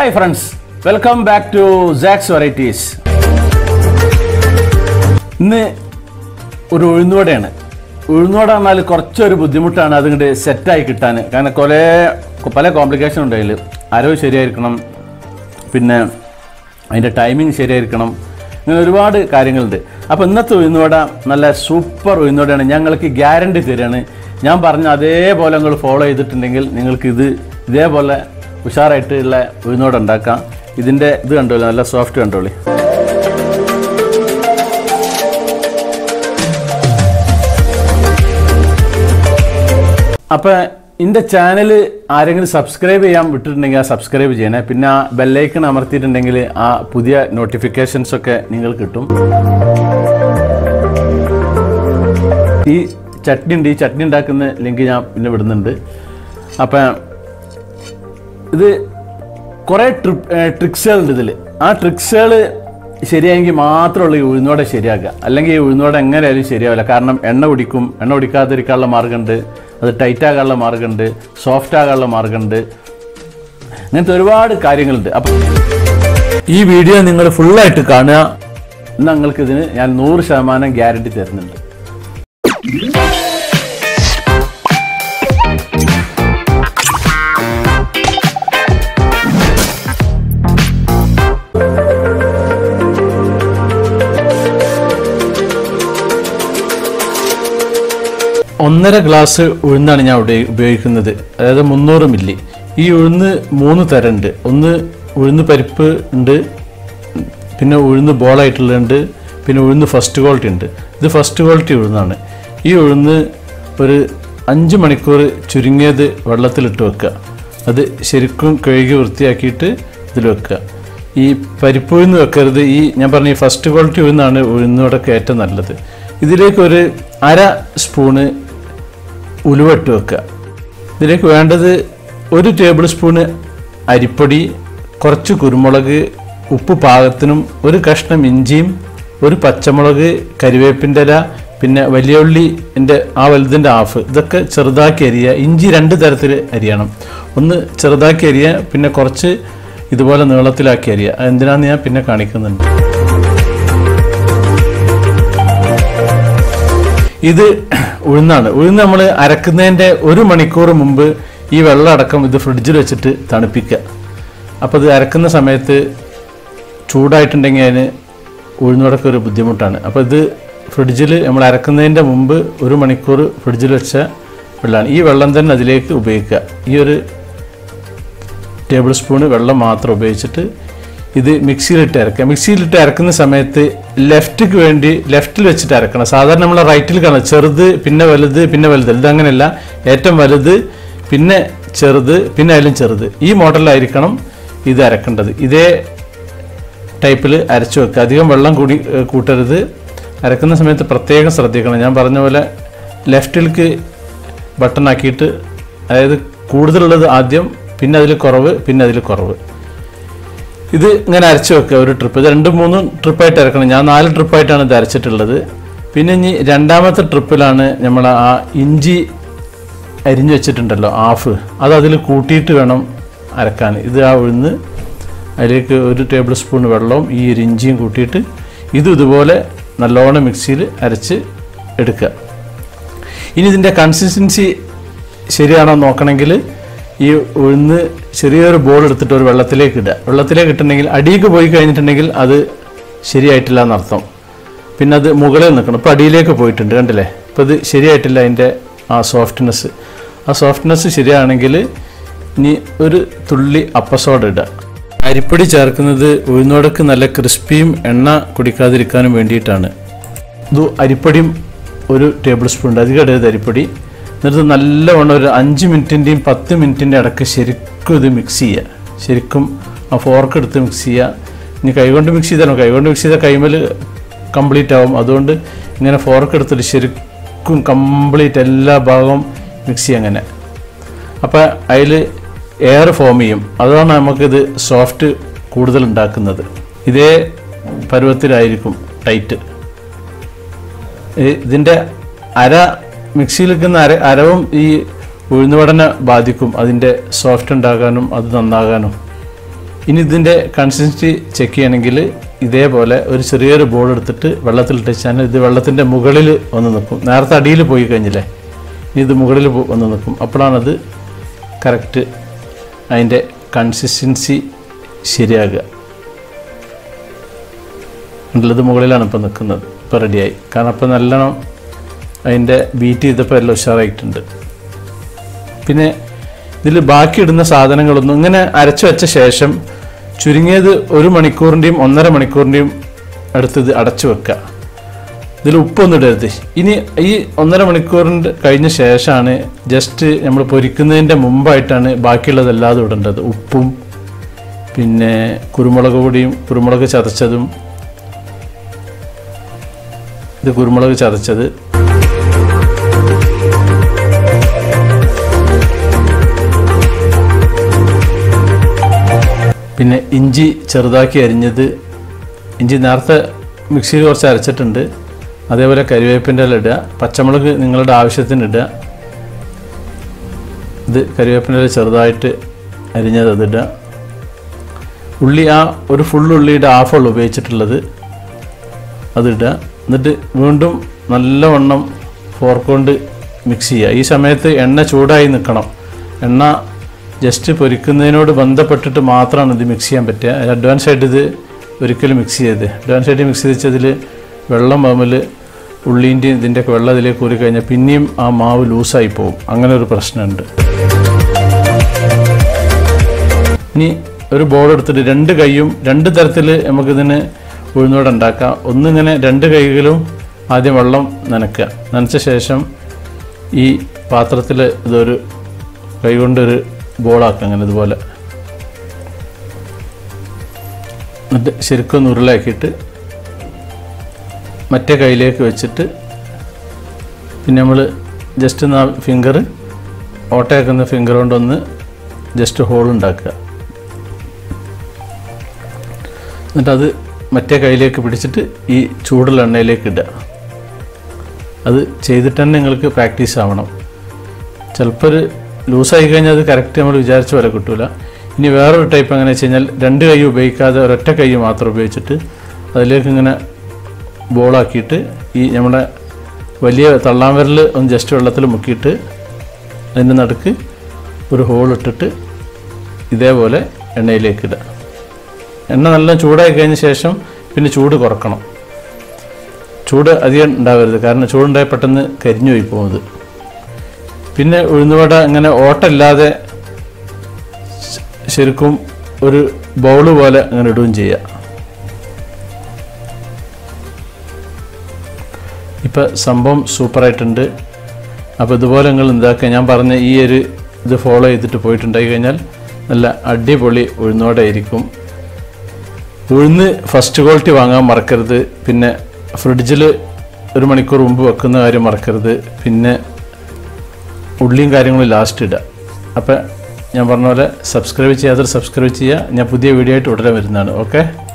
hi friends welcome back to Sax varieties ഇന്ന് ഒരു ഉഴുന്നുവടയാണ് ഉഴുന്നുവട എന്നാൽ കുറച്ചൊരു ബുദ്ധിമുട്ടാണ് അതിങ്ങോട്ട് സെറ്റായി കിട്ടാൻ കാരണം കുറേ പല കോംപ്ലിക്കേഷൻ ഉണ്ട് അതിൽ അരവ് ശരിയായിരിക്കണം പിന്നെ അതിൻ്റെ ടൈമിംഗ് ശരിയായിരിക്കണം ഇങ്ങനെ ഒരുപാട് കാര്യങ്ങളുണ്ട് അപ്പോൾ ഇന്നത്തെ ഉഴുന്നുവട നല്ല സൂപ്പർ ഉഴുന്നുവടയാണ് ഞങ്ങൾക്ക് ഗ്യാരണ്ടി തരികയാണ് ഞാൻ പറഞ്ഞ അതേപോലെ നിങ്ങൾ ഫോളോ ചെയ്തിട്ടുണ്ടെങ്കിൽ നിങ്ങൾക്ക് ഇത് ഇതേപോലെ ഉഷാറായിട്ടുള്ള ഉഴുന്നുവട ഉണ്ടാക്കാം ഇതിൻ്റെ ഇത് കണ്ടോളി നല്ല സോഫ്റ്റ് കണ്ടോളി അപ്പോൾ എൻ്റെ ചാനൽ ആരെങ്കിലും സബ്സ്ക്രൈബ് ചെയ്യാൻ വിട്ടിട്ടുണ്ടെങ്കിൽ ആ സബ്സ്ക്രൈബ് ചെയ്യണേ പിന്നെ ആ ബെല്ലൈക്കൺ അമർത്തിയിട്ടുണ്ടെങ്കിൽ ആ പുതിയ നോട്ടിഫിക്കേഷൻസ് ഒക്കെ നിങ്ങൾ കിട്ടും ഈ ചട്നി ഉണ്ട് ഈ ചട്നി ഉണ്ടാക്കുന്ന ലിങ്ക് ഞാൻ പിന്നെ വിടുന്നുണ്ട് അപ്പം ഇത് കുറേ ട്രിപ്പ് ട്രിക്സുകളുണ്ട് ഇതിൽ ആ ട്രിക്സുകൾ ശരിയായെങ്കിൽ മാത്രമുള്ള ഈ ഉഴുന്നോടെ ശരിയാക്കുക അല്ലെങ്കിൽ ഈ ഉഴുന്നോടെ എങ്ങനെയായാലും ശരിയാവില്ല കാരണം എണ്ണ കുടിക്കും എണ്ണ കുടിക്കാതിരിക്കാനുള്ള മാർഗ്ഗമുണ്ട് അത് ടൈറ്റ് ആകാനുള്ള മാർഗ്ഗമുണ്ട് സോഫ്റ്റ് ആകാനുള്ള മാർഗ്ഗമുണ്ട് അങ്ങനത്തെ ഒരുപാട് കാര്യങ്ങളുണ്ട് അപ്പം ഈ വീഡിയോ നിങ്ങൾ ഫുള്ളായിട്ട് കാണുക എന്നാൽ നിങ്ങൾക്ക് ഇതിന് ഞാൻ നൂറ് ശതമാനം ഗ്യാരണ്ടി തരുന്നുണ്ട് ഒന്നര ഗ്ലാസ് ഉഴുന്നാണ് ഞാൻ ഇവിടെ ഉപയോഗിക്കുന്നത് അതായത് മുന്നൂറ് മില്ലി ഈ ഉഴുന്ന് മൂന്ന് തരമുണ്ട് ഒന്ന് ഉഴുന്ന് പരിപ്പ് ഉണ്ട് പിന്നെ ഉഴുന്ന് ബോളായിട്ടുള്ളുണ്ട് പിന്നെ ഉഴുന്ന് ഫസ്റ്റ് ക്വാളിറ്റി ഉണ്ട് ഇത് ഫസ്റ്റ് ക്വാളിറ്റി ഉഴുന്നാണ് ഈ ഉഴുന്ന് ഒരു അഞ്ച് മണിക്കൂർ ചുരുങ്ങിയത് വെള്ളത്തിലിട്ട് വെക്കുക അത് ശരിക്കും കഴുകി വൃത്തിയാക്കിയിട്ട് ഇതിൽ വെക്കുക ഈ പരിപ്പ് ഉഴുന്ന് വെക്കരുത് ഈ ഞാൻ പറഞ്ഞ ഈ ഫസ്റ്റ് ക്വാളിറ്റി ഉഴുന്നാണ് ഉഴുന്നോടൊക്കെ ഏറ്റവും നല്ലത് ഇതിലേക്ക് ഒരു അര സ്പൂണ് ഉലുവട്ട് വെക്കുക ഇതിലേക്ക് വേണ്ടത് ഒരു ടേബിൾ സ്പൂണ് അരിപ്പൊടി കുറച്ച് കുരുമുളക് ഉപ്പ് പാകത്തിനും ഒരു കഷ്ണം ഇഞ്ചിയും ഒരു പച്ചമുളക് കരിവേപ്പിൻ്റെ ഇല പിന്നെ വലിയ ഉള്ളിൻ്റെ ആ വലുതിൻ്റെ ഹാഫ് ഇതൊക്കെ ചെറുതാക്കി അരിയുക ഇഞ്ചി രണ്ട് തരത്തിൽ അരിയണം ഒന്ന് ചെറുതാക്കി അരിയുക പിന്നെ കുറച്ച് ഇതുപോലെ നീളത്തിലാക്കി അരിയുക എന്തിനാന്ന് ഞാൻ പിന്നെ കാണിക്കുന്നുണ്ട് ഇത് ഉഴുന്നാണ് ഉഴുന്ന് നമ്മൾ അരക്കുന്നതിൻ്റെ ഒരു മണിക്കൂർ മുമ്പ് ഈ വെള്ളം അടക്കം ഇത് ഫ്രിഡ്ജിൽ വെച്ചിട്ട് തണുപ്പിക്കുക അപ്പോൾ ഇത് അരക്കുന്ന സമയത്ത് ചൂടായിട്ടുണ്ടെങ്കിൽ അതിന് ഉഴുന്നുടക്കം ഒരു ബുദ്ധിമുട്ടാണ് അപ്പോൾ ഇത് ഫ്രിഡ്ജിൽ നമ്മൾ അരക്കുന്നതിൻ്റെ മുമ്പ് ഒരു മണിക്കൂർ ഫ്രിഡ്ജിൽ വെച്ച വെള്ളമാണ് ഈ വെള്ളം തന്നെ അതിലേക്ക് ഉപയോഗിക്കുക ഈ ഒരു ടേബിൾ സ്പൂണ് വെള്ളം മാത്രം ഉപയോഗിച്ചിട്ട് ഇത് മിക്സിയിലിട്ട് അരക്കുക മിക്സിയിലിട്ട് അരക്കുന്ന സമയത്ത് ലെഫ്റ്റിക്ക് വേണ്ടി ലെഫ്റ്റിൽ വെച്ചിട്ട് അരക്കണം സാധാരണ നമ്മൾ റൈറ്റിൽ കാണാം ചെറുത് പിന്നെ വലുത് പിന്നെ വലുത് ഇത് അങ്ങനെയല്ല ഏറ്റവും വലുത് പിന്നെ ചെറുത് പിന്നെ അതിലും ചെറുത് ഈ മോഡലിലായിരിക്കണം ഇത് അരക്കേണ്ടത് ഇതേ ടൈപ്പിൽ അരച്ചു വെക്കുക അധികം വെള്ളം കൂടി ഏഹ് കൂട്ടരുത് അരക്കുന്ന സമയത്ത് പ്രത്യേകം ശ്രദ്ധിക്കണം ഞാൻ പറഞ്ഞ പോലെ ലെഫ്റ്റിലേക്ക് ബട്ടൺ ആക്കിയിട്ട് അതായത് കൂടുതലുള്ളത് ആദ്യം പിന്നെ അതിൽ കുറവ് പിന്നെ അതിൽ കുറവ് ഇത് ഇങ്ങനെ അരച്ച് വെക്കുക ഒരു ട്രിപ്പ് ഇത് രണ്ടും മൂന്നും ട്രിപ്പായിട്ട് അരക്കണം ഞാൻ നാല് ട്രിപ്പായിട്ടാണ് ഇത് അരച്ചിട്ടുള്ളത് പിന്നെ ഇനി രണ്ടാമത്തെ ട്രിപ്പിലാണ് നമ്മൾ ആ ഇഞ്ചി അരിഞ്ഞു വെച്ചിട്ടുണ്ടല്ലോ ഹാഫ് അത് അതിൽ കൂട്ടിയിട്ട് വേണം അരക്കാൻ ഇത് ആ ഉഴുന്ന് അതിലേക്ക് ഒരു ടേബിൾ സ്പൂൺ വെള്ളവും ഈ ഒരു ഇഞ്ചിയും കൂട്ടിയിട്ട് ഇതും ഇതുപോലെ നല്ലോണം മിക്സിയിൽ അരച്ച് എടുക്കുക ഇനി ഇതിൻ്റെ കൺസിസ്റ്റൻസി ശരിയാണോ നോക്കണമെങ്കിൽ ഈ ഉഴുന്ന് ചെറിയൊരു ബോൾ എടുത്തിട്ട് ഒരു വെള്ളത്തിലേക്ക് ഇടുക വെള്ളത്തിലേക്ക് ഇട്ടിട്ടുണ്ടെങ്കിൽ അടിയിലേക്ക് പോയി കഴിഞ്ഞിട്ടുണ്ടെങ്കിൽ അത് ശരിയായിട്ടില്ല എന്നർത്ഥം പിന്നെ അത് മുകളിൽ നിൽക്കണം ഇപ്പോൾ അടിയിലേക്ക് പോയിട്ടുണ്ട് കണ്ടില്ലേ ഇപ്പോൾ ഇത് ശരിയായിട്ടില്ല അതിൻ്റെ ആ സോഫ്റ്റ്നെസ് ആ സോഫ്റ്റ്നെസ് ശരിയാണെങ്കിൽ ഇനി ഒരു തുള്ളി അപ്പസോഡ ഇടുക അരിപ്പൊടി ചേർക്കുന്നത് ഉഴുന്നോടക്ക് നല്ല ക്രിസ്പിയും എണ്ണ കുടിക്കാതിരിക്കാനും വേണ്ടിയിട്ടാണ് ഇത് അരിപ്പൊടിയും ഒരു ടേബിൾ സ്പൂൺ ഉണ്ട് അധികം ഇടരുത് അരിപ്പൊടി എന്നിട്ട് നല്ലവണ്ണം ഒരു അഞ്ച് മിനിറ്റിൻ്റെയും പത്ത് മിനിറ്റിൻ്റെ ഇടയ്ക്ക് ശരിക്കും ഇത് മിക്സ് ചെയ്യുക ശരിക്കും ആ ഫോർക്ക് എടുത്ത് മിക്സ് ചെയ്യുക ഇനി കൈകൊണ്ട് മിക്സ് ചെയ്താലും കൈകൊണ്ട് മിക്സ് ചെയ്താൽ കൈമൽ കംപ്ലീറ്റ് ആവും അതുകൊണ്ട് ഇങ്ങനെ ഫോർക്ക് എടുത്തിട്ട് ശരിക്കും കംപ്ലീറ്റ് എല്ലാ ഭാഗവും മിക്സ് ചെയ്യുക അങ്ങനെ അപ്പോൾ അതിൽ എയർ ഫോം ചെയ്യും അതാണ് നമുക്കിത് സോഫ്റ്റ് കൂടുതൽ ഉണ്ടാക്കുന്നത് ഇതേ പരുവത്തിലായിരിക്കും ടൈറ്റ് ഇതിൻ്റെ അര മിക്സിയിൽ വെക്കുന്ന അര അരവും ഈ ഉഴുന്നുവടനെ ബാധിക്കും അതിൻ്റെ സോഫ്റ്റ് ഉണ്ടാകാനും അത് നന്നാകാനും ഇനി ഇതിൻ്റെ കൺസിസ്റ്റൻസി ചെക്ക് ചെയ്യണമെങ്കിൽ ഇതേപോലെ ഒരു ചെറിയൊരു ബോൾ എടുത്തിട്ട് വെള്ളത്തിലിട്ട് വെച്ചാൽ ഇത് വെള്ളത്തിൻ്റെ മുകളിൽ വന്ന് നിൽക്കും നേരത്തെ അടിയിൽ പോയി കഴിഞ്ഞില്ലേ ഇനി ഇത് മുകളിൽ പോ- വന്ന് നിൽക്കും അപ്പോഴാണത് കറക്റ്റ് അതിൻ്റെ കൺസിസ്റ്റൻസി ശരിയാകുക ഉള്ളത് മുകളിലാണ് ഇപ്പോൾ നിൽക്കുന്നത് ഇപ്പോൾ റെഡിയായി കാരണം ഇപ്പോൾ നല്ലോണം അതിൻ്റെ ബീറ്റ് ചെയ്തപ്പോൾ എല്ലാം ഉഷാറായിട്ടുണ്ട് പിന്നെ ഇതിൽ ബാക്കി ഇടുന്ന സാധനങ്ങളൊന്നും ഇങ്ങനെ അരച്ചു വെച്ച ശേഷം ചുരുങ്ങിയത് ഒരു മണിക്കൂറിൻ്റെയും ഒന്നര മണിക്കൂറിൻ്റെയും അടുത്ത് ഇത് അടച്ചു വെക്കുക ഇതിൽ ഉപ്പൊന്നും ഇടരുത് ഇനി ഈ ഒന്നര മണിക്കൂറിൻ്റെ കഴിഞ്ഞ ശേഷമാണ് ജസ്റ്റ് നമ്മൾ പൊരിക്കുന്നതിൻ്റെ മുമ്പായിട്ടാണ് ബാക്കിയുള്ളതെല്ലാതും ഇടേണ്ടത് ഉപ്പും പിന്നെ കുരുമുളക് പൊടിയും കുരുമുളക് ചതച്ചതും ഇത് കുരുമുളക് ചതച്ചത് പിന്നെ ഇഞ്ചി ചെറുതാക്കി അരിഞ്ഞത് ഇഞ്ചി നേരത്തെ മിക്സിയിൽ കുറച്ച് അരച്ചിട്ടുണ്ട് അതേപോലെ കരിവേപ്പിൻ്റെ ഇല ഇടുക പച്ചമുളക് നിങ്ങളുടെ ആവശ്യത്തിന് ഇടുക ഇത് കരിവേപ്പിൻ്റെ ഇല ചെറുതായിട്ട് അരിഞ്ഞത് അത് ഇടുക ഉള്ളി ആ ഒരു ഫുൾ ഉള്ളിയുടെ ഹാഫുള്ള ഉപയോഗിച്ചിട്ടുള്ളത് അതിടുക എന്നിട്ട് വീണ്ടും നല്ലവണ്ണം ഫോർക്ക് കൊണ്ട് മിക്സ് ചെയ്യുക ഈ സമയത്ത് എണ്ണ ചൂടായി നിൽക്കണം എണ്ണ ജസ്റ്റ് പൊരിക്കുന്നതിനോട് ബന്ധപ്പെട്ടിട്ട് മാത്രമാണ് ഇത് മിക്സ് ചെയ്യാൻ പറ്റുക അഡ്വാൻസ് ആയിട്ട് ഇത് ഒരിക്കലും മിക്സ് ചെയ്ത് അഡ്വാൻസ് ആയിട്ട് മിക്സ് ചെയ്തതിൽ വെള്ളം മാമിൽ ഉള്ളീൻ്റെയും ഇതിൻ്റെയൊക്കെ വെള്ളം ഇതിലേക്ക് കൂടി കഴിഞ്ഞാൽ പിന്നെയും ആ മാവ് ലൂസായി പോകും അങ്ങനെ ഒരു പ്രശ്നമുണ്ട് ഇനി ഒരു ബോൾ എടുത്തിട്ട് രണ്ട് കൈയും രണ്ട് തരത്തിൽ നമുക്കിതിന് ഉഴുന്നോടെ ഉണ്ടാക്കാം ഒന്നിങ്ങനെ രണ്ട് കൈകളും ആദ്യം വെള്ളം നനയ്ക്കുക നനച്ച ശേഷം ഈ പാത്രത്തിൽ ഇതൊരു കൈ കൊണ്ടൊരു ബോളാക്കുക അങ്ങനെ ഇതുപോലെ എന്നിട്ട് ശരിക്കും ഒന്ന് ഉരുളാക്കിയിട്ട് മറ്റേ കൈയിലേക്ക് വെച്ചിട്ട് പിന്നെ നമ്മൾ ജസ്റ്റ് ഒന്ന് ഫിംഗർ ഓട്ടയാക്കുന്ന ഫിംഗർ കൊണ്ടൊന്ന് ജസ്റ്റ് ഹോൾ ഉണ്ടാക്കുക എന്നിട്ട് അത് മറ്റേ കൈയിലേക്ക് പിടിച്ചിട്ട് ഈ ചൂടുള്ള എണ്ണയിലേക്ക് ഇടുക അത് ചെയ്തിട്ട് തന്നെ നിങ്ങൾക്ക് പ്രാക്ടീസ് ആവണം ചിലപ്പോൾ ഒരു ലൂസായി കഴിഞ്ഞാൽ അത് കറക്റ്റ് നമ്മൾ വിചാരിച്ച പോലെ കിട്ടൂല ഇനി വേറൊരു ടൈപ്പ് എങ്ങനെ വെച്ച് കഴിഞ്ഞാൽ രണ്ട് കൈ ഉപയോഗിക്കാതെ ഒരൊറ്റ കൈ മാത്രം ഉപയോഗിച്ചിട്ട് അതിലേക്ക് ഇങ്ങനെ ബോളാക്കിയിട്ട് ഈ നമ്മുടെ വലിയ തള്ളാൻ വിരൽ ഒന്ന് ജസ്റ്റ് വെള്ളത്തിൽ മുക്കിയിട്ട് അതിൻ്റെ നടുക്ക് ഒരു ഹോൾ ഇട്ടിട്ട് ഇതേപോലെ എണ്ണയിലേക്ക് ഇടുക എണ്ണ നല്ല ചൂടായി കഴിഞ്ഞ ശേഷം പിന്നെ ചൂട് കുറക്കണം ചൂട് അധികം ഉണ്ടാവരുത് കാരണം ചൂടുണ്ടായി പെട്ടെന്ന് കരിഞ്ഞു പോയി പോകുന്നത് പിന്നെ ഉഴുന്നുവട ഇങ്ങനെ ഓട്ടമില്ലാതെ ശ- ശരിക്കും ഒരു ബൗള് പോലെ അങ്ങനെ ഇടുകയും ചെയ്യുക ഇപ്പം സംഭവം സൂപ്പറായിട്ടുണ്ട് അപ്പോൾ ഇതുപോലെ നിങ്ങൾ എന്താക്കുക ഞാൻ പറഞ്ഞ ഈ ഒരു ഇത് ഫോളോ ചെയ്തിട്ട് പോയിട്ടുണ്ടായി കഴിഞ്ഞാൽ നല്ല അടിപൊളി ഉഴുന്നോടെ ആയിരിക്കും ഉഴുന്ന് ഫസ്റ്റ് ക്വാളിറ്റി വാങ്ങാൻ മറക്കരുത് പിന്നെ ഫ്രിഡ്ജിൽ ഒരു മണിക്കൂർ മുമ്പ് വെക്കുന്ന കാര്യം മറക്കരുത് പിന്നെ ഉള്ളിയും കാര്യങ്ങളും ലാസ്റ്റ് ഇടുക അപ്പം ഞാൻ പറഞ്ഞ പോലെ സബ്സ്ക്രൈബ് ചെയ്യാതെ സബ്സ്ക്രൈബ് ചെയ്യുക ഞാൻ പുതിയ വീഡിയോ ആയിട്ട് ഉടനെ വരുന്നതാണ് ഓക്കെ